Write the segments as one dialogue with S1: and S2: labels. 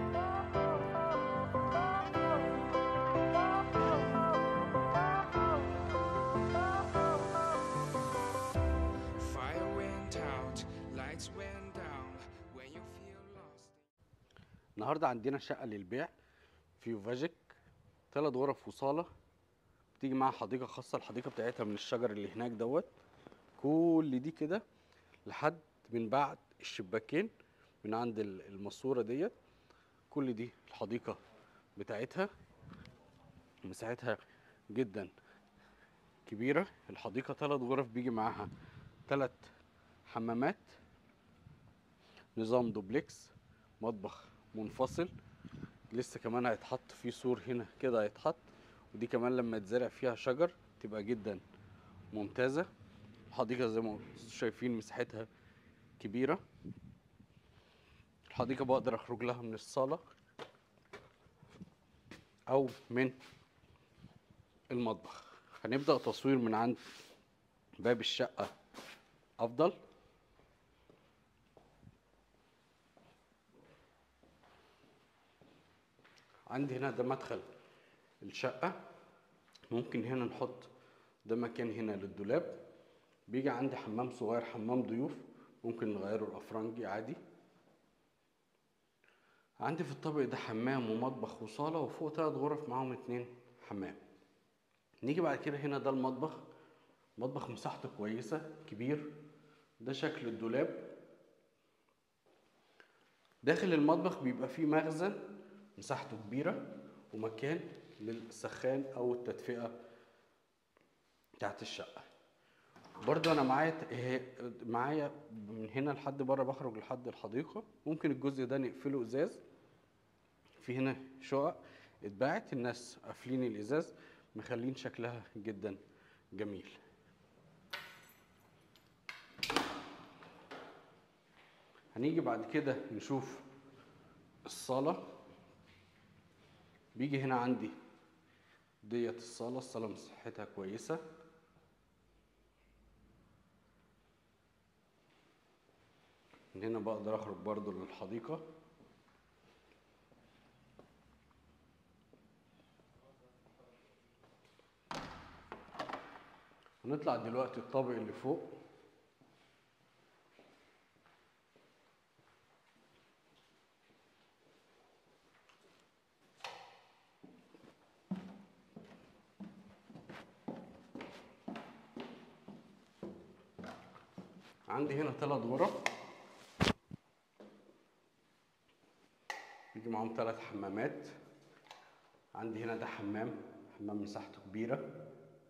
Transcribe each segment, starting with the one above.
S1: Fire went out, lights went down. When you feel lost.
S2: النهارده عندنا شقه للبيع في فاجيك ثلاث غرف وصاله بتيجي معاها حديقه خاصه الحديقه بتاعتها من الشجر اللي هناك دوت كل دي كده لحد من بعد الشباكين من عند ال- الماسوره ديت كل دي الحديقه بتاعتها مساحتها جدا كبيره الحديقه ثلاث غرف بيجي معاها ثلاث حمامات نظام دوبلكس مطبخ منفصل لسه كمان هيتحط فيه سور هنا كده هيتحط ودي كمان لما يتزرع فيها شجر تبقى جدا ممتازة الحديقة زي ما انتم شايفين مساحتها كبيرة الحديقة بقدر اخرج لها من الصالة او من المطبخ هنبدأ تصوير من عند باب الشقة افضل عندي هنا ده مدخل الشقة ممكن هنا نحط ده مكان هنا للدولاب بيجي عندي حمام صغير حمام ضيوف ممكن نغيره الأفرنجي عادي عندي في الطابق ده حمام ومطبخ وصالة وفوق تلات غرف معاهم اتنين حمام نيجي بعد كده هنا ده المطبخ مطبخ مساحته كويسة كبير ده شكل الدولاب داخل المطبخ بيبقى فيه مخزن مساحته كبيرة ومكان للسخان أو التدفئة بتاعت الشقة برضو أنا معايا ت- معايا من هنا لحد بره بخرج لحد الحديقة ممكن الجزء ده نقفله إزاز في هنا شقق اتباعت الناس قافلين الإزاز مخلين شكلها جدا جميل هنيجي بعد كده نشوف الصالة بيجي هنا عندي ديت الصالة الصالة مساحتها كويسة من هنا بقدر اخرج برضو للحديقة هنطلع دلوقتي الطابق اللي فوق عندي هنا ثلاث غرف بيجي معاهم ثلاث حمامات عندي هنا ده حمام حمام مساحته كبيرة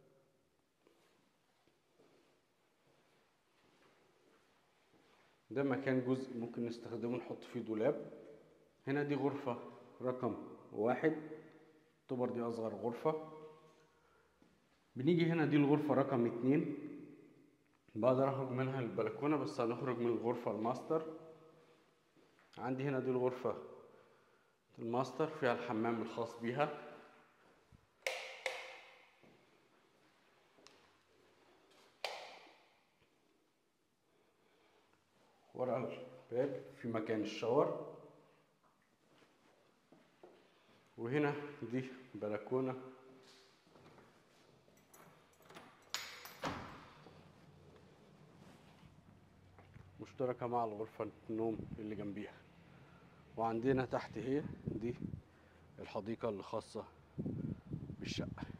S2: ده مكان جزء ممكن نستخدمه نحط فيه دولاب هنا دي غرفة رقم واحد تعتبر دي أصغر غرفة بنيجي هنا دي الغرفة رقم اتنين بقدر اخرج منها البلكونه بس هنخرج من الغرفه الماستر عندي هنا دي الغرفه الماستر فيها الحمام الخاص بيها ورا الباب في مكان الشاور وهنا دي بلكونه مشتركة مع الغرفة النوم اللي جنبيها وعندنا تحت هي دي الحديقة اللي خاصة بالشقة